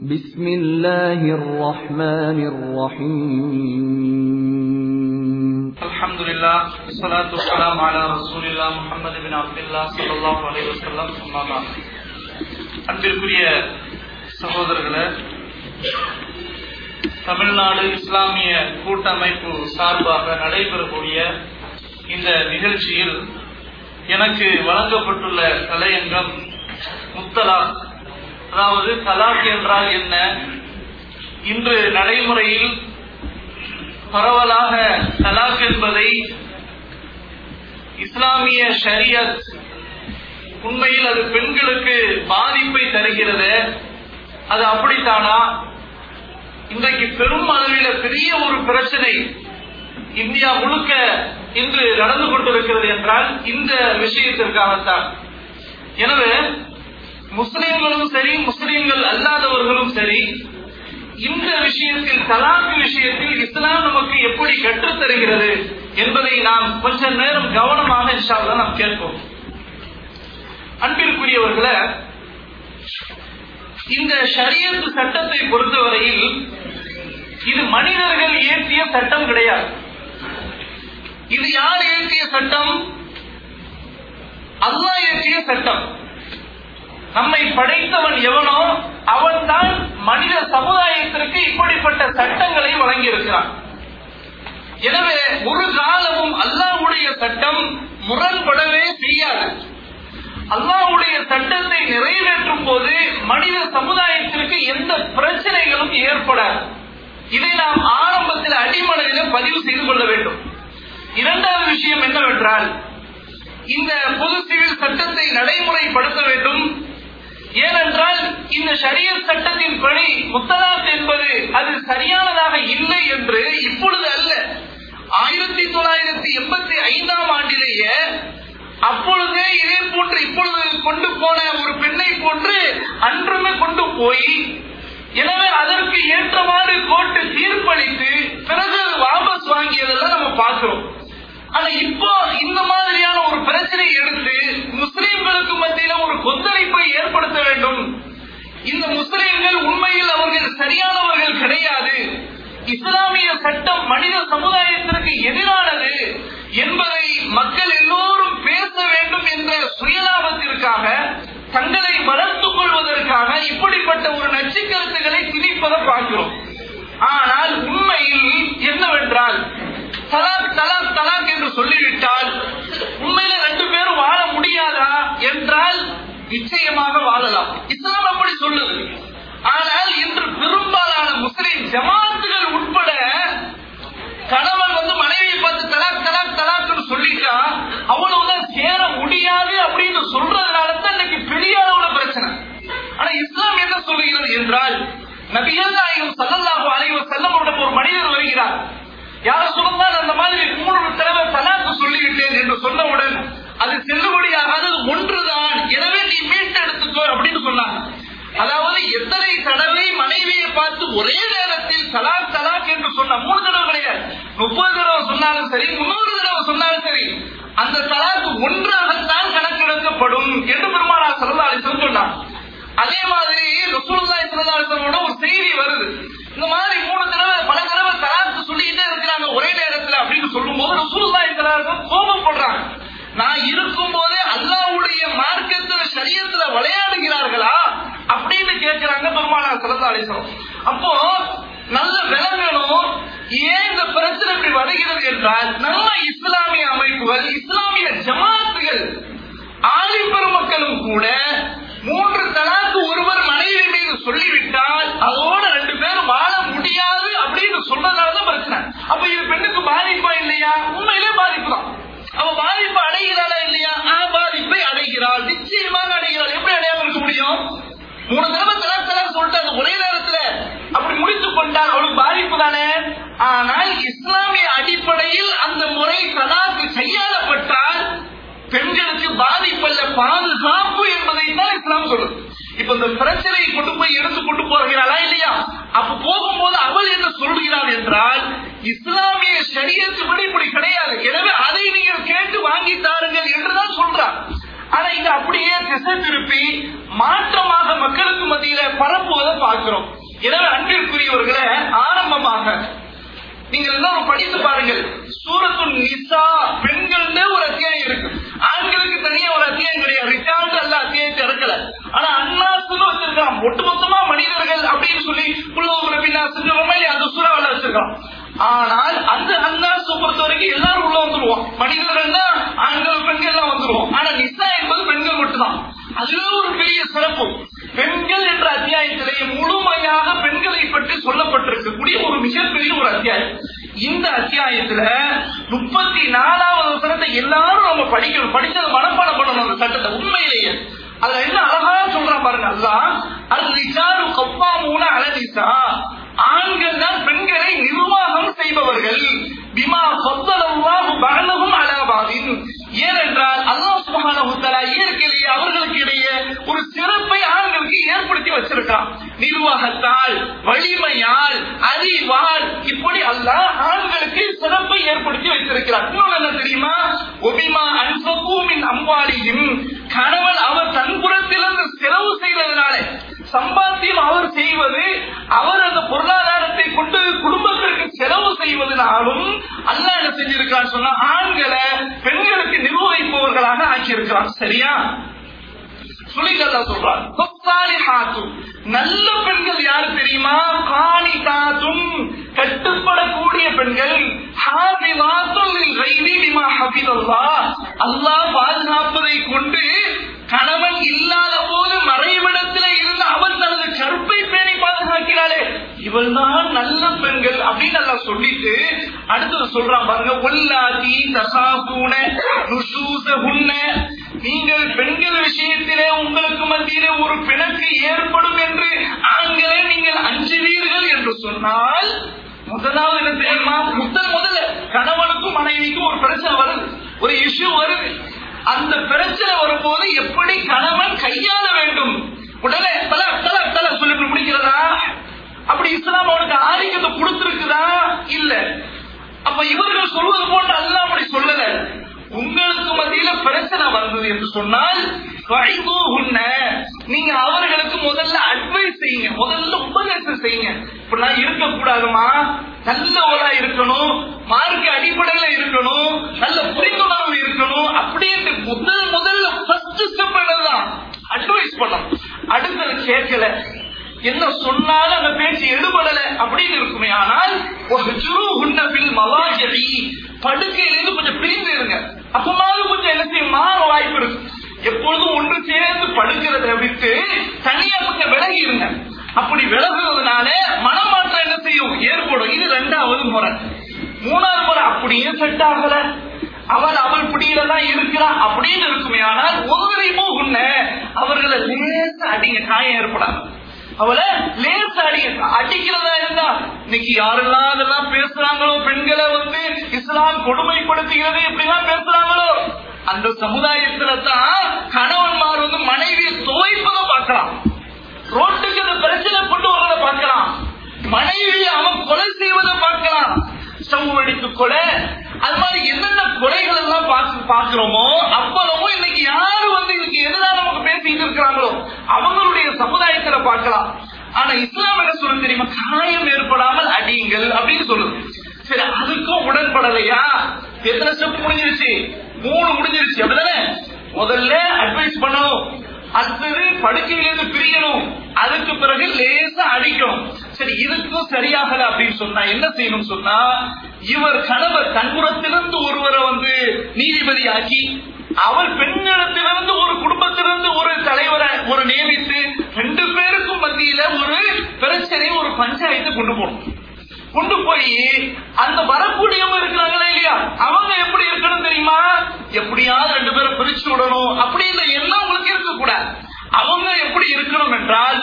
بسم الله الرحمن الرحيم الحمد لله والصلاة والسلام على رسول الله محمد بن عبد الله صلى الله عليه وسلم أما بعد அன்பிற்குரிய சகோதரர்களே தமிழ்நாடு இஸ்லாமிய கூட்டமைப்பு சார்பாக நடைபெறக்கூடிய இந்த நிகழ்ச்சியில் எனக்கு வழங்கப்பட்டுள்ள தலையங்கம் முத்தலாக் அதாவது தலாக் என்றால் என்ன இன்று நடைமுறையில் பரவலாக தலாக் என்பதை இஸ்லாமிய ஷரியத் உண்மையில் அது பெண்களுக்கு பாதிப்பை தருகிறது அது அப்படித்தானா இன்றைக்கு பெரும் அளவில் பெரிய ஒரு பிரச்சனை இந்தியா முழுக்க இன்று நடந்து கொண்டிருக்கிறது என்றால் இந்த விஷயத்திற்காகத்தான் எனவே முஸ்லிம்களும் சரி முஸ்லிம்கள் அல்லாதவர்களும் சரி இந்த விஷயத்தில் தலாக்கு விஷயத்தில் இஸ்லாம் நமக்கு எப்படி கற்றுத் தருகிறது என்பதை நாம் கொஞ்ச நேரம் கவனமாக இன்ஷால்லா நாம் கேட்போம் அன்பிற்குரியவர்களே இந்த ஷரியத்து சட்டத்தை பொறுத்தவரையில் இது மனிதர்கள் இயற்றிய சட்டம் கிடையாது இது யார் இயற்றிய சட்டம் அல்லாஹ் இயற்றிய சட்டம் நம்மை படைத்தவன் எவனோ அவன் தான் மனித சமுதாயத்திற்கு இப்படிப்பட்ட சட்டங்களை வழங்கியிருக்கிறான் எனவே ஒரு காலமும் அல்லாஹ்வுடைய சட்டம் முரண்படவே செய்யாது அல்லாஹ்வுடைய சட்டத்தை நிறைவேற்றும் போது மனித சமுதாயத்திற்கு எந்த பிரச்சனைகளும் ஏற்படாது இதை நாம் ஆரம்பத்தில் அடிமனதில் பதிவு செய்து கொள்ள வேண்டும் இரண்டாவது விஷயம் என்னவென்றால் இந்த பொது சிவில் சட்டத்தை நடைமுறைப்படுத்த வேண்டும் ஏனென்றால் இந்த ஷரியத் சட்டத்தின் படி முத்தலாக் என்பது அது சரியானதாக இல்லை என்று இப்பொழுது அல்ல ஆயிரத்தி தொள்ளாயிரத்தி எண்பத்தி ஐந்தாம் ஆண்டிலேயே அப்பொழுதே இதே போன்று இப்பொழுது கொண்டு போன ஒரு பெண்ணை போன்று அன்றுமே கொண்டு போய் எனவே அதற்கு ஏற்றவாறு கோர்ட்டு தீர்ப்பளித்து பிறகு அது வாபஸ் வாங்கியதெல்லாம் நம்ம பார்க்கிறோம் ஆனா இப்போ இந்த மாதிரியான ஒரு பிரச்சனை எடுத்து முஸ்லிம்களுக்கு மத்தியில ஒரு கொந்தளிப்பை ஏற்படுத்த வேண்டும் இந்த முஸ்லிம்கள் உண்மையில் அவர்கள் சரியானவர்கள் கிடையாது இஸ்லாமிய சட்டம் மனித சமுதாயத்திற்கு எதிரானது என்பதை மக்கள் எல்லோரும் பேச வேண்டும் என்ற சுயலாபத்திற்காக தங்களை வளர்த்துக் கொள்வதற்காக இப்படிப்பட்ட ஒரு நச்சு கருத்துக்களை திணிப்பதை பார்க்கிறோம் ஆனால் உண்மையில் என்னவென்றால் தலாக் தலாக் தலாக் என்று சொல்லிவிட்டால் உண்மையில ரெண்டு பேரும் வாழ முடியாதா என்றால் நிச்சயமாக வாழலாம் இஸ்லாம் அப்படி சொல்லுது ஆனால் இன்று பெரும்பாலான முஸ்லிம் ஜமாத்துகள் உட்பட கணவன் வந்து மனைவியை பார்த்து தலாக் தலாக் தலாக்னு சொல்லிட்டா அவ்வளவுதான் சேர முடியாது அப்படின்னு சொல்றதுனால தான் இன்னைக்கு பெரிய அளவுல பிரச்சனை ஆனா இஸ்லாம் என்ன சொல்லுகிறது என்றால் நபிகள் நாயகம் சல்லல்லாஹு அலைஹி வஸல்லம் ஒரு மனிதர் வருகிறார் யார சொன்னால் அந்த மாதிரி மூணு தடவை தலாக்கு சொல்லிவிட்டேன் என்று சொன்னவுடன் அது செல்லுபடியாகாது ஒன்றுதான் எனவே நீ மீட்டு எடுத்துக்கோ அப்படின்னு சொன்னாங்க அதாவது எத்தனை தடவை மனைவியை பார்த்து ஒரே நேரத்தில் தலாக் தலாக் என்று சொன்ன மூணு தடவை கிடையாது முப்பது தடவை சொன்னாலும் சரி முன்னூறு தடவை சொன்னாலும் சரி அந்த தலாக்கு ஒன்றாகத்தான் கணக்கெடுக்கப்படும் என்று பெருமானார் சரதாரி சொன்னார் அதே மாதிரி ரசூலுல்லாஹி ஸல்லல்லாஹு அலைஹி வஸல்லமோட ஒரு செய்தி வருது இந்த மாதிரி மூணு தடவை பல தடவை தலாக்கு சொல்லிக்கிட்டே இருக்கிறாங்க ஒரே நேரத்துல அப்படின்னு சொல்லும் போது ரசூலுல்லாஹி ஸல்லல்லாஹு அலைஹி வஸல்லம் கோபப்படுறாங்க நான் இருக்கும் போதே அல்லாஹ்வுடைய மார்க்கத்துல சரியத்துல விளையாடுகிறார்களா அப்படின்னு கேட்கிறாங்க பெருமானார் ஸல்லல்லாஹு அலைஹி வஸல்லம் அப்போ நல்ல விளங்கணும் ஏன் இந்த பிரச்சனை இப்படி வருகிறது என்றால் நம்ம இஸ்லாமிய அமைப்புகள் இஸ்லாமிய ஜமாத்துகள் ஆலி பெருமக்களும் கூட மூன்று தலாக்கு ஒருவர் மனைவி மீது சொல்லிவிட்டால் அதோட ரெண்டு பேரும் வாழ முடியாது அப்படின்னு சொல்றதுனாலதான் பிரச்சனை அப்ப இது பெண்ணுக்கு பாதிப்பா இல்லையா உண்மையிலே பாதிப்பு தான் அவ பாதிப்பு அடைகிறாளா இல்லையா ஆ பாதிப்பை அடைகிறாள் நிச்சயமாக அடைகிறாள் எப்படி அடையாம இருக்க முடியும் மூணு தடவை தலாக் தலாக் சொல்லிட்டு அந்த ஒரே நேரத்துல அப்படி முடித்துக் கொண்டால் அவளுக்கு பாதிப்பு தானே ஆனால் இஸ்லாமிய அடிப்படையில் அந்த முறை தலாக்கு கையாளப்பட்டால் பெண்களுக்கு பாதிப்பல்ல பாதுகாப்பு என்பதை தான் இஸ்லாம் சொல்லுது இப்ப இந்த பிரச்சனையை கொண்டு போய் எடுத்து கொண்டு போகிறாளா இல்லையா அப்ப போகும்போது அவள் என்ன சொல்கிறாள் என்றால் இஸ்லாமிய சரியத்துப்படி இப்படி கிடையாது எனவே அதை நீங்கள் கேட்டு வாங்கி தாருங்கள் என்றுதான் சொல்றார் ஆனா இங்க அப்படியே திசை திருப்பி மாற்றமாக மக்களுக்கு மத்தியில பரப்புவதை பார்க்கிறோம் எனவே அன்பிற்குரியவர்களே ஆரம்பமாக நீங்க எல்லாம் படித்து பாருங்கள் சூரத்து நிசா பெண்கள் ஒரு அத்தியாயம் இருக்கு ஆண்களுக்கு தனியா ஒரு அத்தியாயம் கிடையாது ரிக்கார்டு அல்ல அத்தியாயத்தை இறக்கல ஆனா அண்ணாசுன்னு வச்சிருக்கான் ஒட்டுமொத்தமா மனிதர்கள் அப்படின்னு சொல்லி உள்ளவங்களை பின்னா செஞ்சவங்க அந்த சூறாவில் வச்சிருக்கான் ஆனால் அந்த அண்ணாசு பொறுத்த வரைக்கும் எல்லாரும் உள்ள வந்துருவோம் மனிதர்கள்னா ஆண்கள் பெண்கள் எல்லாம் வந்துருவோம் ஆனா நிசா என்பது பெண்கள் மட்டும்தான் அதுவே ஒரு பெரிய சிறப்பு பெண்கள் என்ற அத்தியாயத்திலேயே முழுமையாக பெண்களை பற்றி சொல்லப்பட்டிருக்கக்கூடிய ஒரு மிகப்பெரிய ஒரு அத்தியாயம் இந்த அத்தியாயத்துல முப்பத்தி நாலாவது வசனத்தை எல்லாரும் நம்ம படிக்கணும் படிச்சதை மனப்பாடம் பண்ணணும் அந்த சட்டத்தை உண்மையிலேயே அதுல என்ன அழகா சொல்றான் பாருங்க அல்லா அது நிசாரு கப்பா மூண அழகிசா ஆண்கள் தான் பெண்களை நிர்வாகம் செய்பவர்கள் பிமா சொத்தலவாகு பகலகும் அலபாதின் ஏனென்றால் அல்லாஹ் சுபஹானஹு தஆலா இயற்கையிலேயே அவர்களுக்கு இடையே ஒரு சிறப்பை ஆண்களுக்கு ஏற்படுத்தி வச்சிருக்கான் நிர்வாகத்தால் வலிமையால் அறிவால் இப்படி அல்லாஹ் ஆண்களுக்கு சிறப்பை ஏற்படுத்தி வைத்திருக்கிறார் இன்னொன்று என்ன தெரியுமா ஒபிமா அன்பூமின் அம்பாலியும் கணவன் அவர் தன் புறத்திலிருந்து செலவு செய்ததனாலே சம்பாத்தியம் அவர் செய்வது அவர் அந்த பொருளாதாரத்தை கொண்டு குடும்பத்திற்கு செலவு செய்வதனாலும் அல்ல என்ன செஞ்சிருக்கான் சொன்னா ஆண்களை பெண்களுக்கு நிர்வகிப்பவர்களாக ஆக்கியிருக்கிறான் சரியா சுழிகல்லா சொல்றார் நல்ல பெண்கள் யாரு தெரியுமா காணி தாத்தும் கட்டுப்படக்கூடிய பெண்கள் அல்லாஹ் பாதுகாப்பதை கொண்டு கணவன் இல்லாத போது மறைவிடத்தில் இருந்து அவள் தனது கருப்பை பேணி பாதுகாக்கிறாளே இவள் தான் நல்ல பெண்கள் அப்படின்னு நல்லா சொல்லிட்டு அடுத்தது சொல்றான் பாருங்க ஒல்லாதி தசாசூன நுசூசகுன்ன நீங்கள் பெண்கள் விஷயத்திலே உங்களுக்கு மத்தியிலே ஒரு பிணக்கு ஏற்படும் என்று ஆண்களே நீங்கள் அஞ்சுவீர்கள் என்று சொன்னால் முதலாவது என்ன தெரியுமா முதல் முதல்ல கணவனுக்கும் மனைவிக்கும் ஒரு பிரச்சனை வருது ஒரு இஷ்யூ வருது அந்த பிரச்சனை வரும்போது எப்படி கணவன் கையாள வேண்டும் உடனே தல தல தல சொல்லி முடிக்கிறதா அப்படி இஸ்லாம் அவனுக்கு ஆதிக்கத்தை கொடுத்திருக்குதா இல்ல அப்ப இவர்கள் சொல்வது போன்று அல்ல அப்படி சொல்லல உங்களுக்கு மத்தியில பிரச்சனை வந்தது என்று சொன்னால் நீங்க அவர்களுக்கு முதல்ல அட்வைஸ் செய்யுங்க முதல்ல உபதேசம் செய்யுங்க இப்படிலாம் இருக்கக்கூடாதுமா நல்லவரா இருக்கணும் மார்க்க அடிப்படையில இருக்கணும் நல்ல புரிந்துணர்வு இருக்கணும் அப்படின்ட்டு முதல் முதல்ல ஃபர்ஸ்ட் ஸ்டெப் என்னதான் அட்வைஸ் பண்ணணும் அடுத்தது கேட்கல என்ன சொன்னாலும் அந்த பேச்சு எடுபடல அப்படின்னு இருக்குமே ஆனால் படுக்கையிலிருந்து கொஞ்சம் பிரிந்து இருங்க அப்பமாவது கொஞ்சம் என்ன செய்யும் மாற வாய்ப்பு இருக்கு எப்பொழுதும் ஒன்று சேர்ந்து படுக்கிறத விட்டு தனியா கொஞ்சம் விலகி இருங்க அப்படி விலகுறதுனால மனமாற்றம் என்ன செய்யும் ஏற்படும் இது ரெண்டாவது முறை மூணாவது முறை அப்படியே செட் ஆகல அவள் அவள் பிடியில தான் இருக்கிறான் அப்படின்னு இருக்குமே ஆனால் ஒருவரையும் உன்ன அவர்களை லேச அடிங்க காயம் ஏற்படாது அவளை லேச அடிங்க அடிக்கிறதா இருந்தா இன்னைக்கு யாரெல்லாம் அதெல்லாம் பேசுறாங்களோ பெண்களை வந்து இஸ்லாம் கொடுமைப்படுத்துகிறது இப்படிலாம் பேசுறாங்களோ அந்த சமுதாயத்துல தான் கணவன்மார் வந்து மனைவியை துவைப்பதை பார்க்கலாம் ரோட்டுக்கு அந்த பிரச்சனை கொண்டு வரதை பார்க்கலாம் மனைவியை அவன் கொலை செய்வதை பார்க்கலாம் சமூகடித்து கொலை அது மாதிரி என்னென்ன கொலைகள் எல்லாம் பாக்குறோமோ அப்பளமும் இன்னைக்கு யாரு வந்து இன்னைக்கு எதுதான் நமக்கு பேசிட்டு இருக்கிறாங்களோ அவங்களுடைய சமுதாயத்துல பார்க்கலாம் ஆனா இஸ்லாம் என்ன சொல்ல தெரியுமா காயம் ஏற்படாமல் அடியுங்கள் அப்படின்னு சொல்லுது சரி அதுக்கும் உடன்படலையா எத்தனை ஸ்டெப் முடிஞ்சிருச்சு மூணு முடிஞ்சிருச்சு அப்படிதானே முதல்ல அட்வைஸ் பண்ணணும் அடுத்தது படுக்கையிலிருந்து பிரியணும் அதுக்கு பிறகு லேசா அடிக்கணும் சரி இதுக்கும் சரியாகல அப்படின்னு சொன்னா என்ன செய்யணும் சொன்னா இவர் கணவர் தன்புறத்திலிருந்து ஒருவரை வந்து நீதிபதி ஆக்கி அவர் பெண்ணிடத்திலிருந்து ஒரு குடும்பத்திலிருந்து ஒரு தலைவரை ஒரு நியமித்து ரெண்டு பேருக்கும் மத்தியில ஒரு பிரச்சனை ஒரு பஞ்சாயத்தை கொண்டு போகணும் கொண்டு போய் அந்த வரக்கூடியவங்க இருக்கிறாங்களா இல்லையா அவங்க எப்படி இருக்கணும் தெரியுமா எப்படியாவது ரெண்டு பேரும் பிரிச்சு விடணும் அப்படின்ற எண்ணம் உங்களுக்கு இருக்க கூடாது அவங்க எப்படி இருக்கணும் என்றால்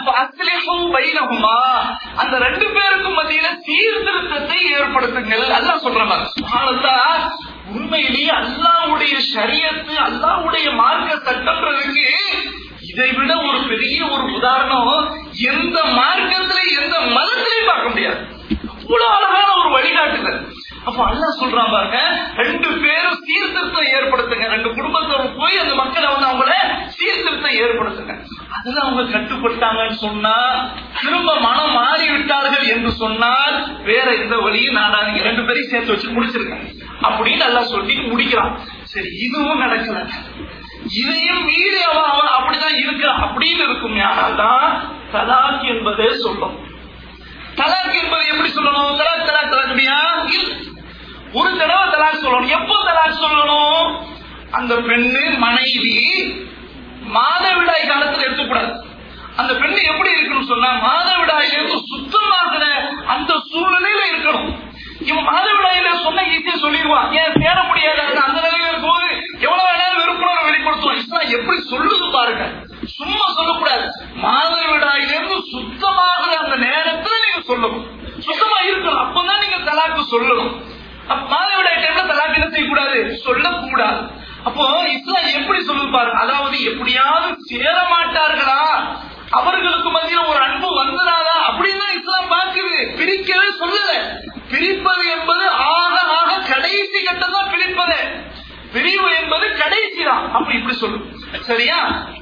வைனகுமா அந்த ரெண்டு பேருக்கும் மத்தியில சீர்திருத்தத்தை ஏற்படுத்துங்கள் அல்ல சொல்றாங்க உண்மையிலேயே அல்லாவுடைய சரியத்து அல்லாவுடைய மார்க்க சட்டம்ன்றதுக்கு இதை விட ஒரு பெரிய ஒரு உதாரணம் எந்த மார்க்கத்திலே எந்த மதத்திலையும் பார்க்க முடியாது அவ்வளவு அழகான ஒரு வழிகாட்டுதல் அப்ப அல்லாஹ் சொல்றான் பாருங்க ரெண்டு பேரும் சீர்திருத்தம் ஏற்படுத்துங்க ரெண்டு குடும்பத்தோட போய் அந்த மக்களை வந்து அவங்கள சீர்திருத்தம் ஏற்படுத்துங்க அதுல அவங்க கட்டுப்பட்டாங்கன்னு சொன்னா திரும்ப மனம் மாறி விட்டார்கள் என்று சொன்னால் வேற எந்த வழியும் நாடாதீங்க ரெண்டு பேரையும் சேர்த்து வச்சு முடிச்சிருக்கேன் அப்படின்னு நல்லா சொல்லி முடிக்கிறான் சரி இதுவும் நடக்கல இதையும் மீறி அவன் அவன் அப்படிதான் இருக்கிறான் அப்படின்னு இருக்கும் தான் தலாக் என்பதே சொல்லும் தலாக் என்பது எப்படி சொல்லணும் தலாக் தலாக் தலாக்டியா ஒரு தடவை தலாக் சொல்லணும் எப்போ தலாக் சொல்லணும் அந்த பெண்ணு மனைவி மாதவிடாய் காலத்துல எடுத்துக்கூடாது அந்த பெண்ணு எப்படி இருக்கணும் சொன்னா மாதவிடாயில இருந்து சுத்தமாகிற அந்த சூழ்நிலையில இருக்கணும் இவன் மாதவிடாயில சொன்ன ஈஸியா சொல்லிடுவான் ஏன் தேட முடியாது அது அந்த நிலையில இருக்கும்போது எவ்வளவு வேணாலும் விருப்பம் வெளிப்படுத்துவோம் இஸ்லாம் எப்படி சொல்லுது பாருங்க சும்மா சொல்லக்கூடாது மாதவிடாயில இருந்து சுத்தமாகிற அந்த நேரத்துல நீங்க சொல்லணும் சுத்தமா இருக்கணும் அப்பதான் நீங்க தலாக்கு சொல்லணும் அப்ப மாதவிடாய் டைம்ல தலாக்கு என்ன செய்யக்கூடாது சொல்லக்கூடாது அப்போ இஸ்லாம் எப்படி சொல்லுது பாருங்க அதாவது எப்படியாவது சேர மாட்டார்களா அவர்களுக்கு மத்தியில் ஒரு அன்பு வந்துடாதா அப்படின்னு தான் இஸ்லாம் பார்க்குது பிரிக்கவே சொல்லல பிரிப்பது என்பது ஆக ஆக கடைசி கட்டம் தான் பிரிப்பது பிரிவு என்பது கடைசி தான் அப்படி இப்படி சொல்லு சரியா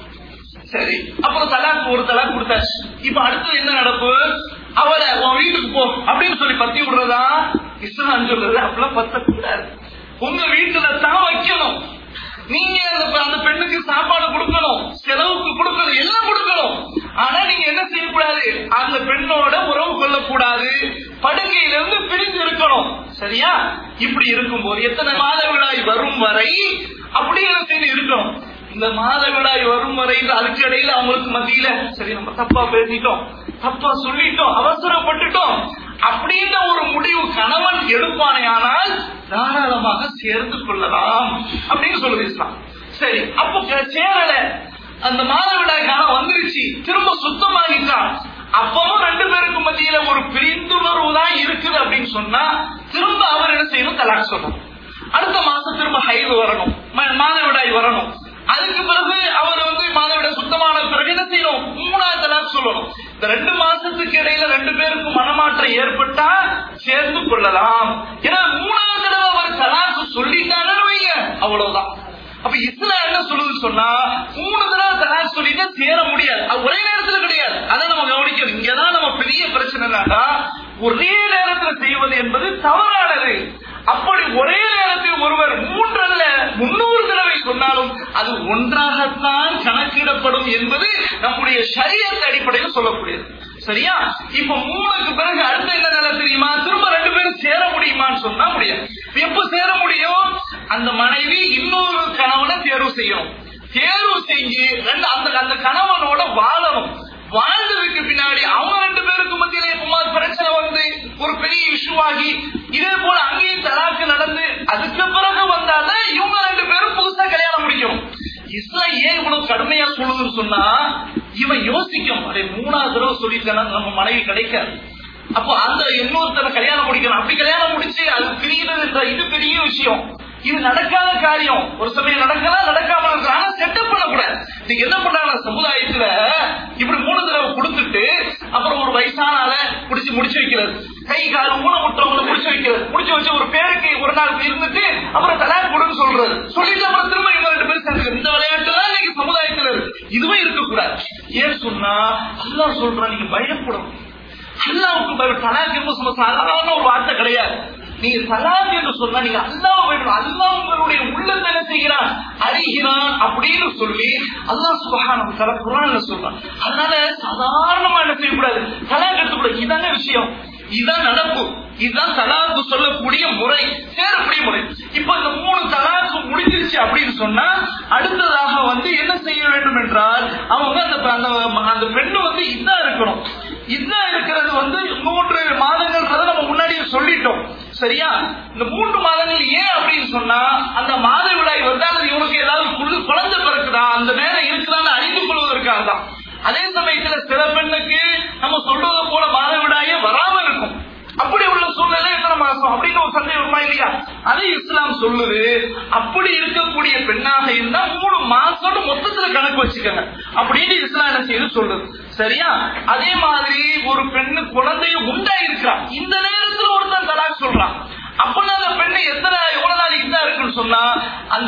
சரி அப்புறம் தலாக் ஒரு தலாக் கொடுத்தாச்சு இப்ப அடுத்தது என்ன நடப்பு அவளை உன் வீட்டுக்கு போ அப்படின்னு சொல்லி பத்தி விடுறதா இஸ்லாம் சொல்றது அப்படிலாம் பத்த கூடாது உங்க வீட்டுல தான் வைக்கணும் நீங்க அந்த அந்த பெண்ணுக்கு சாப்பாடு கொடுக்கணும் செலவுக்கு கொடுக்கணும் எல்லாம் கொடுக்கணும் ஆனா நீங்க என்ன செய்யக்கூடாது அந்த பெண்ணோட உறவு கொள்ளக்கூடாது படுக்கையிலிருந்து பிரிந்து இருக்கணும் சரியா இப்படி இருக்கும்போது எத்தனை மாதவிடாய் வரும் வரை அப்படி என்ன செய்து இருக்கணும் இந்த மாதவிடாய் வரும் வரை அதுக்கு இடையில அவங்களுக்கு மத்தியில சரி நம்ம தப்பா பேசிட்டோம் தப்பா சொல்லிட்டோம் அவசரப்பட்டுட்டோம் அப்படின்ற ஒரு முடிவு கணவன் எடுப்பானே ஆனால் தாராளமாக சேர்ந்து கொள்ளலாம் அப்படின்னு சொல்லுது இஸ்லாம் சரி அப்போ சேரல அந்த மாதவிடாய் காலம் வந்துருச்சு திரும்ப சுத்தமாகிட்டான் அப்பவும் ரெண்டு பேருக்கு மத்தியில ஒரு பிரிந்துணர்வு தான் இருக்குது அப்படின்னு சொன்னா திரும்ப அவர் என்ன செய்யணும் தலாக் சொல்லணும் அடுத்த மாசம் திரும்ப ஹைவு வரணும் மாதவிடாய் வரணும் அதுக்கு பிறகு அவர் வந்து மாதவிட சுத்தமான பிறகு என்ன செய்யணும் மூணாவது தலாக் சொல்லணும் இந்த ரெண்டு மாசத்துக்கு இடையில ரெண்டு பேருக்கும் மனமாற்றம் ஏற்பட்டா சேர்ந்து கொள்ளலாம் ஏன்னா மூணாவது தடவை அவர் தலாக்கு சொல்லிட்டாங்கன்னு வைங்க அவ்வளவுதான் அப்ப இஸ்லாம் என்ன சொல்லுது சொன்னா மூணு தடவை தலாக் சொல்லிட்டு சேர முடியாது அது ஒரே நேரத்துல கிடையாது அதை நம்ம கவனிக்கணும் இங்கதான் நம்ம பெரிய பிரச்சனை என்னன்னா ஒரே நேரத்துல செய்வது என்பது தவறானது அப்படி ஒரே நேரத்தில் ஒருவர் மூன்றல்ல முன்னூறு தடவை சொன்னாலும் அது ஒன்றாகத்தான் கணக்கிடப்படும் என்பது நம்முடைய சரியத்த அடிப்படையில் சொல்லக்கூடியது சரியா இப்ப மூணுக்கு பிறகு அடுத்த என்ன நிலை தெரியுமா திரும்ப ரெண்டு பேரும் சேர முடியுமான்னு சொன்னா முடியாது எப்ப சேர முடியும் அந்த மனைவி இன்னொரு கணவனை தேர்வு செய்யணும் தேர்வு செஞ்சு ரெண்டு அந்த அந்த கணவனோட வாழணும் வாழ்ந்ததுக்கு பின்னாடி அவங்க ரெண்டு பேருக்கு மத்தியில எப்பமா பிரச்சனை வந்து ஒரு பெரிய இஷ்யூ ஆகி இதே போல அங்கேயும் தலாக்கு நடந்து அதுக்கு பிறகு வந்தாதான் இவங்க ரெண்டு பேரும் புதுசா கல்யாணம் முடிக்கும் இஸ்லாம் ஏன் இவ்வளவு கடுமையா சொல்லுதுன்னு சொன்னா இவன் யோசிக்கும் அதே மூணாவது தடவை சொல்லியிருக்கான நம்ம மனைவி கிடைக்காது அப்போ அந்த இன்னொருத்தரை கல்யாணம் முடிக்கணும் அப்படி கல்யாணம் முடிச்சு அது பிரிகிறது இது பெரிய விஷயம் இது நடக்காத காரியம் ஒரு சமயம் நடக்கலாம் நடக்காம இருக்கலாம் ஆனா செட்டப் பண்ணக்கூடாது நீங்க என்ன பண்றாங்க சமுதாயத்துல இப்படி மூணு தடவை கொடுத்துட்டு அப்புறம் ஒரு வயசான ஆளை பிடிச்சு முடிச்சு வைக்கிறது கை கால் ஊன விட்டவங்களை முடிச்சு வைக்கிறது முடிச்சு வச்சு ஒரு பேருக்கு ஒரு நாள் இருந்துட்டு அப்புறம் தலாக் கொடுன்னு சொல்றது சொல்லிட்டு அப்புறம் திரும்ப இவங்க ரெண்டு பேரும் சேர்ந்து இந்த விளையாட்டு தான் இன்னைக்கு சமுதாயத்துல இருக்கு இதுவே இருக்கக்கூடாது ஏன் சொன்னா அல்லாஹ் சொல்றான் நீங்க பயப்படணும் அல்லாவுக்கு பயப்பட தலாக் என்பது சும்மா சாதாரண ஒரு வார்த்தை கிடையாது நீங்க தலாக் என்று சொன்னா நீங்க அல்லாஹ் பயப்படும் அல்லாஹ் உங்களுடைய உள்ளத்தை என்ன செய்கிறான் அறிகிறான் அப்படின்னு சொல்லி அல்லாஹ் சுபஹானம் தல குரான்ல சொல்றான் அதனால சாதாரணமா என்ன செய்யக்கூடாது தலாக் எடுத்துக்கூடாது இதான விஷயம் இதுதான் நடப்பு இதுதான் தலாக்கு சொல்லக்கூடிய முறை சேரக்கூடிய முறை இப்ப இந்த மூணு தலாக்கு முடிஞ்சிருச்சு அப்படின்னு சொன்னா அடுத்ததாக வந்து என்ன செய்ய வேண்டும் என்றால் அவங்க அந்த அந்த அந்த பெண்ணு வந்து இதா இருக்கணும் இதா இருக்கிறது வந்து மூன்று மாதங்கள்ன்றத நம்ம முன்னாடியே சொல்லிட்டோம் சரியா இந்த மூன்று மாதங்கள் ஏன் அப்படின்னு சொன்னா அந்த மாதவிடாய் வந்தால் அது இவனுக்கு ஏதாவது குழு- குழந்தை பிறக்குதா அந்த நேரம் இருக்குதான்னு அறிந்து கொள்வதற்காக தான் அதே சமயத்துல சில பெண்ணுக்கு நம்ம சொல்றது போல மாதவிடாயே வராம இருக்கும் அப்படி உள்ள சூழ்நிலை எத்தனை மாசம் அப்படின்னு ஒரு சந்தேகம் வருமா இல்லையா அதை இஸ்லாம் சொல்லுது அப்படி இருக்கக்கூடிய பெண்ணாக இருந்தா மூணு மாசம் மொத்தத்துல கணக்கு வச்சுக்கோங்க அப்படின்னு இஸ்லாம் என்ன செய்து சொல்லுது சரியா அதே மாதிரி ஒரு பெண்ணு குழந்தைய உண்டாயிருக்கிறான் இந்த நேரத்துல ஒருத்தன் தலாக் சொல்றான் அப்பனா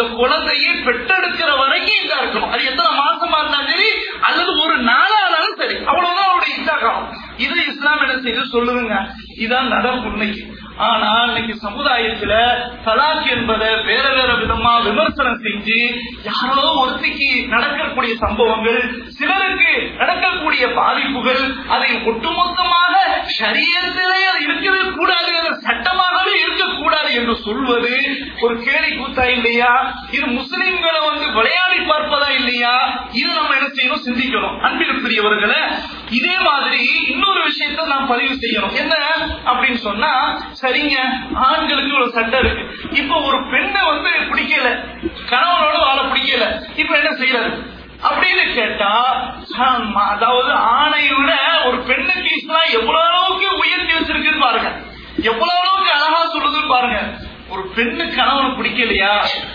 அந்த குழந்தையை பெற்றெடுக்கிற வரைக்கும் இதா இருக்கணும் அது எத்தனை மாசமா இருந்தாலும் சரி அல்லது ஒரு நாளானாலும் சரி அவ்வளவுதான் அவருடைய இதா காலம் இது இஸ்லாம் என்ன செய்து சொல்லுதுங்க இதான் நடப்பு இன்னைக்கு ஆனா இன்னைக்கு சமுதாயத்துல தலாக் என்பதை வேற வேற விதமா விமர்சனம் செஞ்சு யாரோ ஒருத்திக்கு நடக்கக்கூடிய சம்பவங்கள் சிலருக்கு நடக்கக்கூடிய பாதிப்புகள் அதை ஒட்டுமொத்தமாக சரியத்திலே அது இருக்கவே கூடாது அது சட்டமாகவே இருக்கக்கூடாது என்று சொல்வது ஒரு கேலி கூத்தா இல்லையா இது முஸ்லிம்களை வந்து விளையாடி பார்ப்பதா இல்லையா இது நம்ம என்ன செய்யணும் சிந்திக்கணும் அன்பிற்குரியவர்களை இதே மாதிரி இன்னொரு விஷயத்தை நாம் பதிவு செய்யணும் என்ன அப்படின்னு சொன்னா சரிங்க ஆண்களுக்கு ஒரு சட்டம் இருக்கு இப்ப ஒரு பெண்ணை வந்து பிடிக்கல கணவனோட வாழ பிடிக்கல இப்ப என்ன செய்யறது அப்படின்னு கேட்டா ஆம், அதாவது ஆணை விட ஒரு பெண்ணுக்கு இஸ்லாம் எவ்வளவு அளவுக்கு உயர்த்தி வச்சிருக்குன்னு பாருங்க எவ்வளவு அளவுக்கு அழகா சொல்லுதுன்னு பாருங்க ஒரு பெண்ணு கணவனை பிடிக்கலையா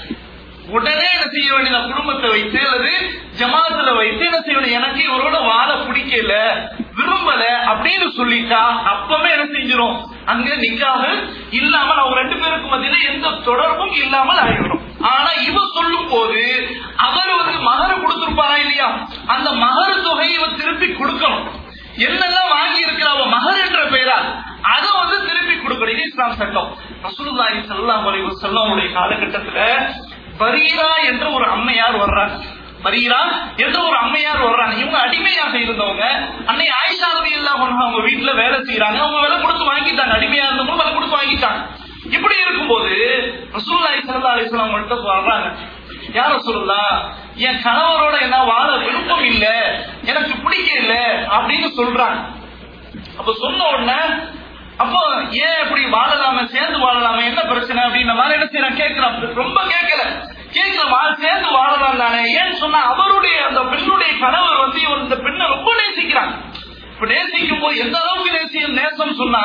உடனே என்ன செய்ய வேண்டியது குடும்பத்தை வைத்து அல்லது ஜமாத்துல வைத்து என்ன செய்ய வேண்டியது எனக்கு இவரோட வாழ பிடிக்கல விரும்பல அப்படின்னு சொல்லிட்டா அப்பவே என்ன செஞ்சிரும் அங்க நிக்காக இல்லாமல் அவங்க ரெண்டு பேருக்கு மத்தியில எந்த தொடர்பும் இல்லாமல் ஆகிவிடும் ஆனா இவ சொல்லும் போது அவர் வந்து மகர் கொடுத்திருப்பாரா இல்லையா அந்த மகர் தொகையை இவ திருப்பி கொடுக்கணும் என்னெல்லாம் வாங்கி இருக்கிறாவோ மகர் என்ற பெயரா அதை வந்து திருப்பி கொடுக்கணும் இது இஸ்லாம் சட்டம் ரசூலுல்லாஹி ஸல்லல்லாஹு அலைஹி வஸல்லமுடைய காலகட்டத்துல பரீரா என்ற ஒரு அம்மையார் வர்றாங்க பரீரா என்ற ஒரு அம்மையார் வர்றாங்க இவங்க அடிமையாக இருந்தவங்க அன்னை ஆயிஷா ரலியல்லாஹு அன்ஹா அவங்க வீட்டுல வேலை செய்யறாங்க அவங்க வேலை கொடுத்து வாங்கிட்டாங்க அடிமையா இருந்தவங்க வேலை கொடுத்து வாங்கிட்டாங்க இப்படி இருக்கும்போது ரசூலுல்லாஹி ஸல்லல்லாஹு அலைஹி வஸல்லம் அவங்கள்ட்ட வர்றாங்க யார சொல்லலாம் என் கணவரோட என்ன வாழ விருப்பம் இல்ல எனக்கு பிடிக்கல அப்படின்னு சொல்றாங்க அப்ப சொன்ன உடனே அப்போ ஏன் இப்படி வாழலாம சேர்ந்து வாழலாம என்ன பிரச்சனை அப்படின்ற மாதிரி என்ன செய்யறான் கேட்கிறான் ரொம்ப கேட்கல கேட்கிற வாழ் சேர்ந்து வாழலாம் தானே ஏன்னு சொன்னா அவருடைய அந்த பெண்ணுடைய கணவர் வந்து இவன் இந்த பெண்ணை ரொம்ப நேசிக்கிறாங்க இப்ப நேசிக்கும் போது எந்த அளவுக்கு நேசிய நேசம் சொன்னா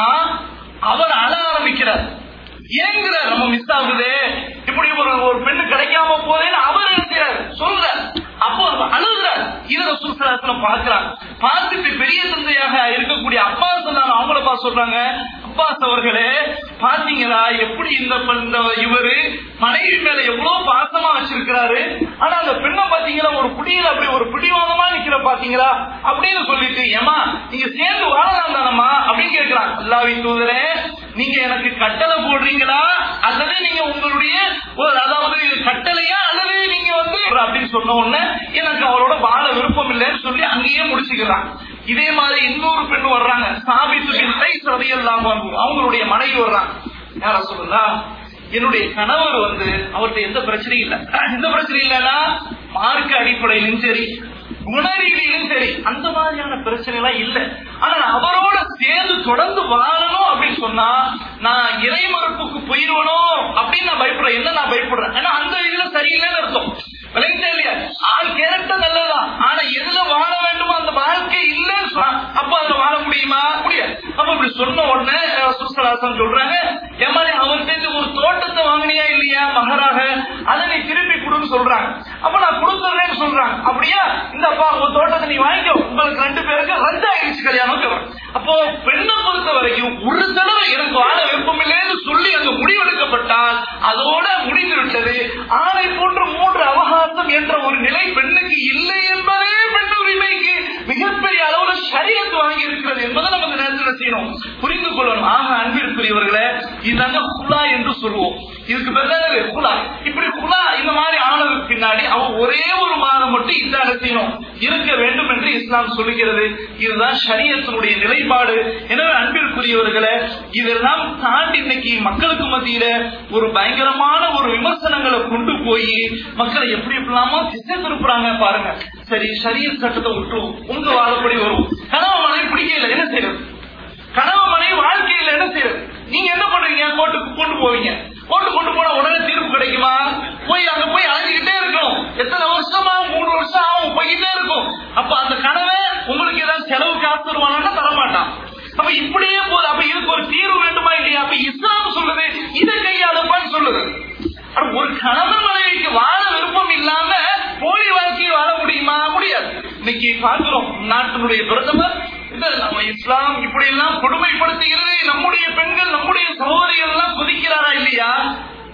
அவர் அழ ஆரம்பிக்கிறார் ஏங்குறார் நம்ம மிஸ் ஆகுது இப்படி ஒரு ஒரு பெண்ணு கிடைக்காம போதேன்னு அவர் இருக்கிறார் சொல்ற அப்போ அவர் அழுகிறார் இதை சுற்றுலாத்துல பார்க்கிறார் பார்த்துட்டு பெரிய தந்தையாக இருக்கக்கூடிய அப்பா சொன்னாங்க அவங்கள பார்த்து சொல்றாங்க அப்பாஸ் அவர்களே பாத்தீங்களா எப்படி இந்த இந்த இவரு மனைவி மேல எவ்வளவு பாசமா வச்சிருக்கிறாரு ஆனா அந்த பெண்ணை பாத்தீங்களா ஒரு புடியில அப்படி ஒரு பிடிவாதமா நிக்கிற பாத்தீங்களா அப்படின்னு சொல்லிட்டு ஏமா நீங்க சேர்ந்து வாழலாம் தானம்மா அப்படின்னு கேட்கிறாங்க அல்லாவின் தூதரே நீங்க எனக்கு கட்டளை போடுறீங்களா அல்லது நீங்க உங்களுடைய ஒரு அதாவது கட்டளையா அல்லது நீங்க வந்து அப்படின்னு சொன்ன உடனே எனக்கு அவரோட வாழ விருப்பம் இல்லைன்னு சொல்லி அங்கேயே முடிச்சுக்கிறாங்க இதே மாதிரி இன்னொரு பெண் வர்றாங்க சாபித்து பின் கைஸ் ரலியல்லாஹு அன்ஹு அவங்களுடைய மனைவி வர்றாங்க யார சொல்லுங்களா என்னுடைய கணவர் வந்து அவர்கிட்ட எந்த பிரச்சனையும் இல்ல எந்த பிரச்சனையும் இல்லைன்னா மார்க்க அடிப்படையிலும் சரி குணரீதியிலும் சரி அந்த மாதிரியான பிரச்சனை எல்லாம் இல்ல ஆனா நான் அவரோட சேர்ந்து தொடர்ந்து வாழணும் அப்படின்னு சொன்னா நான் இறை மறுப்புக்கு போயிருவனோ அப்படின்னு நான் பயப்படுறேன் என்ன நான் பயப்படுறேன் ஏன்னா அந்த இதுல சரியில்லைன்னு அர்த்தம் விளங்கிட்டே இல்லையா ஆள் கேரக்டர் நல்லதான் ஆனா எதுல வாழ வேண்டுமோ அந்த வாழ்க்கை இல்லைன்னு சொன்னா, அப்ப அதுல வாழ முடியுமா முடியாது அப்ப இப்படி சொன்ன உடனே சுசலாசன் சொல்றாங்க ஏமாரி அவர்கிட்ட ஒரு தோட்டத்தை வாங்கினியா இல்லையா மகராக அதை நீ திருப்பி கொடுன்னு சொல்றாங்க அப்ப நான் கொடுத்துறேன்னு சொல்றாங்க அப்படியா இந்த அப்பா உங்க தோட்டத்தை நீ வாங்கிக்கோ உங்களுக்கு ரெண்டு பேருக்கு ரத்து ஆயிடுச்சு கல்யாணம் சொல்றாங்க. அப்போ பெண்ணை பொறுத்த வரைக்கும் ஒரு தடவை எனக்கு வாழ விருப்பம் இல்லைன்னு சொல்லி அங்க முடிவெடுக்கப்பட்டால் அதோட முடிந்து விட்டது ஆணை போன்ற மூன்று அவகாசம் என்ற ஒரு நிலை பெண்ணுக்கு இல்லை என்பதே பெண் உரிமைக்கு மிகப்பெரிய அளவுல சரியத்து வாங்கி இருக்கிறது என்பதை நம்ம இந்த நேரத்தில் செய்யணும் புரிந்து கொள்ளணும் ஆக அன்பிற்குரியவர்களே இதாங்க குலா என்று சொல்லுவோம் இதுக்கு பிறகு குலா இப்படி குலா இந்த மாதிரி ஆனதுக்கு பின்னாடி அவன் ஒரே ஒரு மாதம் மட்டும் இந்த செய்யணும் இருக்க வேண்டும் என்று இஸ்லாம் சொல்லுகிறது இதுதான் ஷரியத்தினுடைய நிலைப்பாடு எனவே அன்பிற்குரியவர்களே இதெல்லாம் தாண்டி இன்னைக்கு மக்களுக்கு மத்தியில ஒரு பயங்கரமான ஒரு விமர்சனங்களை கொண்டு போய் மக்களை எப்படி எப்படிலாமோ திசை திருப்புறாங்க பாருங்க சரி ஷரியத் சட்டத்தை விட்டுருவோம் உங்க வாழப்படி வரும் கனவு மனைவி பிடிக்கல என்ன செய்யறது கனவு மனைவி வாழ்க்கையில என்ன செய்யறது நீங்க என்ன பண்றீங்க கோர்ட்டுக்கு கொண்டு போவீங்க கோர்ட்டு கொண்டு போனா உடனே தீர்ப்பு கிடைக்குமா போய் அங்க போய் அழைஞ்சுக்கிட்டே இருக்கணும் எத்தனை வருஷமா மூணு வருஷம் ஆகும் போய்கிட்டே இருக்கும் அப்ப அந்த கனவை உங்களுக்கு ஏதாவது செலவு காசு தருவானா தரமாட்டான் அப்ப இப்படியே போகுது அப்ப இதுக்கு ஒரு தீர்வு வேண்டுமா இல்லையா அப்ப இஸ்லாம் சொல்லுது இதை கையாளுப்பான்னு சொல்லுது அப்ப ஒரு கணவன் மனைவிக்கு வாழ விருப்பம் இல்லாம போலி வாழ்க்கையை வாழ முடியுமா முடியாது இன்னைக்கு பார்க்கிறோம் நாட்டினுடைய பிரதமர் இந்த நம்ம இஸ்லாம் இப்படி எல்லாம் கொடுமைப்படுத்துகிறது நம்முடைய பெண்கள் நம்முடைய சகோதரிகள் எல்லாம் கொதிக்கிறாரா இல்லையா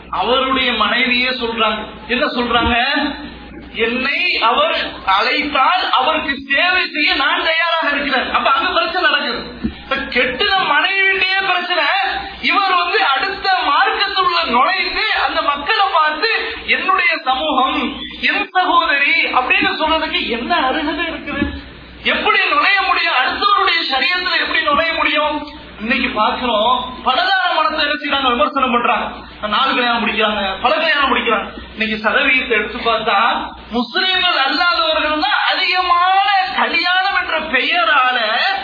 அவருடைய மனைவியே சொல்றாங்க என்ன சொல்றாங்க என்னை அவர் அழைத்தால் அவருக்கு சேவை செய்ய நான் தயாராக இருக்கிறேன் அப்ப அங்க பிரச்சனை நடக்குது இப்ப கெட்டுன மனைவிட்டே பிரச்சனை இவர் வந்து அடுத்த மார்க்கத்துள்ள நுழைந்து அந்த மக்களை பார்த்து என்னுடைய சமூகம் என் சகோதரி அப்படின்னு சொல்றதுக்கு என்ன அருகதை இருக்குது எப்படி நுழைய முடியும் அடுத்தவருடைய சரியத்துல எப்படி நுழைய முடியும் இன்னைக்கு பாக்குறோம் பலதார மனத்தை என்ன செய்யறாங்க விமர்சனம் பண்றாங்க நாலு கல்யாணம் முடிக்கிறாங்க பல கல்யாணம் முடிக்கிறாங்க இன்னைக்கு சதவீதத்தை எடுத்து பார்த்தா முஸ்லீம்கள் அல்லாதவர்கள் தான் அதிகமான கல்யாணம் என்ற பெயரால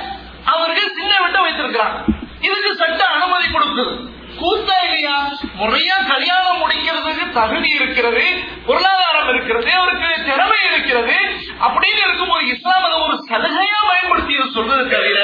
அவர்கள் சின்ன விட்ட வைத்திருக்கிறாங்க இதுக்கு சட்ட அனுமதி கொடுக்குது கூத்தா இல்லையா முறையா கல்யாணம் முடிக்கிறதுக்கு தகுதி இருக்கிறது பொருளாதாரம் இருக்கிறது அவருக்கு திறமை இருக்கிறது அப்படின்னு இருக்கும்போது இஸ்லாம் அதை ஒரு சலுகையா பயன்படுத்தி சொல்றது தவிர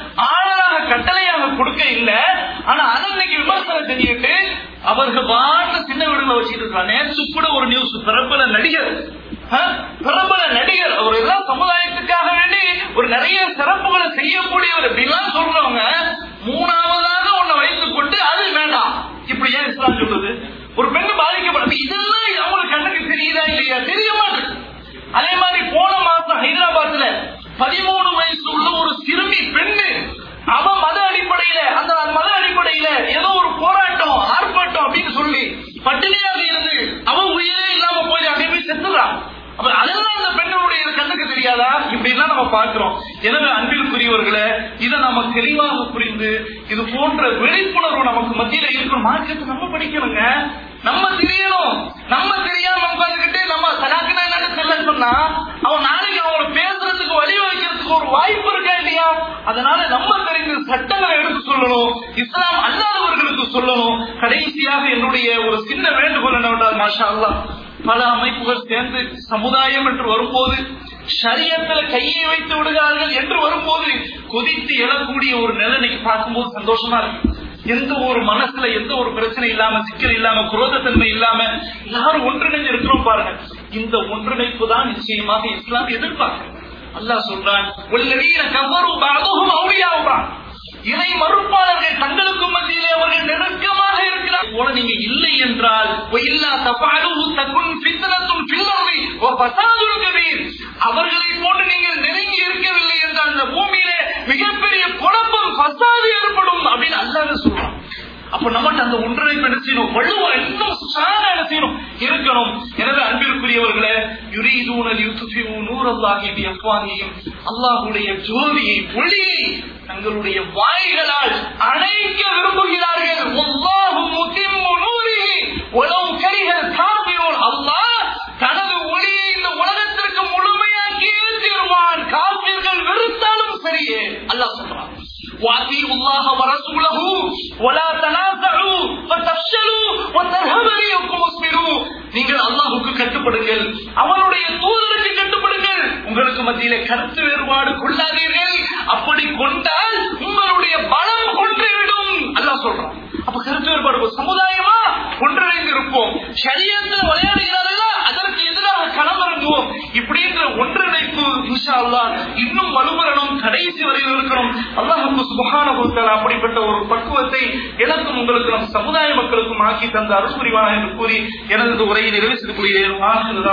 ஆளராக கட்டளையாக கொடுக்க இல்லை ஆனா அதை இன்னைக்கு விமர்சனம் செஞ்சுட்டு அவர்கள் வாழ்ந்த சின்ன வீடுகளை வச்சுட்டு இருக்காங்க நேற்று கூட ஒரு நியூஸ் பிரபல நடிகர் அஹ், பிரபல நடிகர் அவர் எல்லாம் சமுதாயத்துக்காக வேண்டி ஒரு நிறைய சிறப்புகளை செய்யக்கூடியவர் அப்படின்லாம் சொல்றவங்க மூணாவதாக ஒண்ணு வைத்துக் கொண்டு அது வேண்டாம் இப்படி ஏன் இஸ்லாம் சொல்லுது ஒரு பெண்ணு பாதிக்கப்படும் இதெல்லாம் அவங்களுக்கு கண்ணுக்கு தெரியுதா இல்லையா தெரிய மாட்டேங்குது அதே மாதிரி போன மாசம் ஹைதராபாத்ல பதிமூணு வயசு உள்ள ஒரு சிறுமி பெண்ணு அவ மத அடிப்படையில அந்த மத அடிப்படையில ஏதோ ஒரு போராட்டம் ஆர்ப்பாட்டம் அப்படின்னு சொல்லி பட்டினியாக இருந்து அவ உயிரே இல்லாம போய் அங்கே போய் செத்துறான் அப்ப அதெல்லாம் அந்த பெண்ணுடைய கண்ணுக்கு தெரியாதா இப்படி எல்லாம் நம்ம பார்க்கிறோம் எனவே அன்பிற்குரியவர்களே இதை நம்ம தெளிவாக புரிந்து இது போன்ற விழிப்புணர்வு நமக்கு மத்தியில இருக்கணும் மார்க்கத்தை நம்ம படிக்கணுங்க நம்ம தெரியணும் நம்ம தெரியாம உட்காந்துக்கிட்டு நம்ம சடாக்குனா என்னன்னு தெரியலன்னு சொன்னா அவன் நாளைக்கு அவங்கள பேசுறதுக்கு வழி வைக்கிறதுக்கு ஒரு வாய்ப்பு இருக்கா இல்லையா அதனால நம்ம தெரிந்து சட்டங்களை எடுத்து சொல்லணும் இஸ்லாம் அல்லாதவர்களுக்கு சொல்லணும் கடைசியாக என்னுடைய ஒரு சின்ன வேண்டுகோள் என்னவென்றால் மாஷா அல்லாஹ் பல அமைப்புகள் சேர்ந்து சமுதாயம் என்று வரும்போது ஷரியத்துல கையை வைத்து விடுகிறார்கள் என்று வரும்போது கொதித்து எழக்கூடிய ஒரு நிலை இன்னைக்கு பார்க்கும்போது சந்தோஷமா இருக்கு எந்த ஒரு மனசுல எந்த ஒரு பிரச்சனை இல்லாம சிக்கல் இல்லாம குரோதத்தன்மை இல்லாம எல்லாரும் ஒன்றிணைஞ்சு இருக்கிறோம் பாருங்க இந்த ஒன்றிணைப்பு தான் நிச்சயமாக இஸ்லாம் எதிர்பார்க்கிறேன் அல்லாஹ் சொல்றான் உள்ளவீன கவரும் பாதுகும் அவுளியாவுறான் இணை மறுப்பாளர்கள் தங்களுக்கும் மத்தியிலே அவர்கள் நெருக்கமாக இருக்கிறார் போல நீங்க இல்லை என்றால் இல்லா தபாலுஹு தகுன் ஃபித்னத்துன் ஃபில் அர்தி வ ஃபசாதுன் கபீர் அவர்களை போன்று நீங்கள் நெருங்கி இருக்கவில்லை என்றால் அந்த பூமியிலே மிகப்பெரிய குழப்பம் ஃபசாது ஏற்படும் அப்படின்னு அல்லாஹ் சொல்றான் அப்ப நம்மகிட்ட அந்த ஒன்றிணைப்பு என்ன செய்யணும் வள்ளுவ இன்னும் ஸ்ட்ராங்கா என்ன செய்யணும் இருக்கணும் எனவே அன்பிற்குரியவர்களே யுரீதூனல் யுத்ஃபிஉ நூரல்லாஹி பி அஃவாஹிஹிம் அல்லாஹ்வுடைய ஜோதியை ஒளியை தங்களுடைய வாய்களால் அணைக்க விரும்புகிறார்கள் வல்லாஹு முத்திம்மு நூரிஹி வலவ் கரிஹல் காஃபிரூன் அல்லாஹ் தனது ஒளியை இந்த உலகத்திற்கு முழுமையாக்கியே தீர்வான் காஃபிர்கள் வெறுத்தாலும் சரியே அல்லாஹ் சொல்றான் واطيعوا الله ورسوله ولا تنازعوا فتفشلوا وتذهب ريحكم واصبروا நீங்கள் அல்லாஹ்வுக்கு கட்டுப்படுங்கள் அவனுடைய தூதருக்கு கட்டுப்படுங்கள் உங்களுக்கு மத்தியிலே கருத்து வேறுபாடு கொள்ளாதீர்கள் அப்படி கொண்டால் உங்களுடைய பலம் கொன்றுவிடும் அல்லாஹ் சொல்றான் அப்ப கருத்து வேறுபாடு சமுதாயமா ஒன்றிணைந்து இருப்போம் சரியத்தில் விளையாடுகிறார்களா அதற்கு எதிராக களமிறங்குவோம் இப்படின்ற ஒன்றிணைப்பு இன்ஷா அல்லாஹ் இன்னும் வலுவரணும் கடைசி வரையில் இருக்கணும் அல்லாஹுக்கு சுபகான அப்படிப்பட்ட ஒரு பக்குவத்தை எனக்கும் உங்களுக்கு நம் சமுதாய மக்களுக்கும் ஆக்கி தந்த அருள் புரிவானா என்று கூறி எனது உரையை நிறைவு செய்து கொள்கிறேன்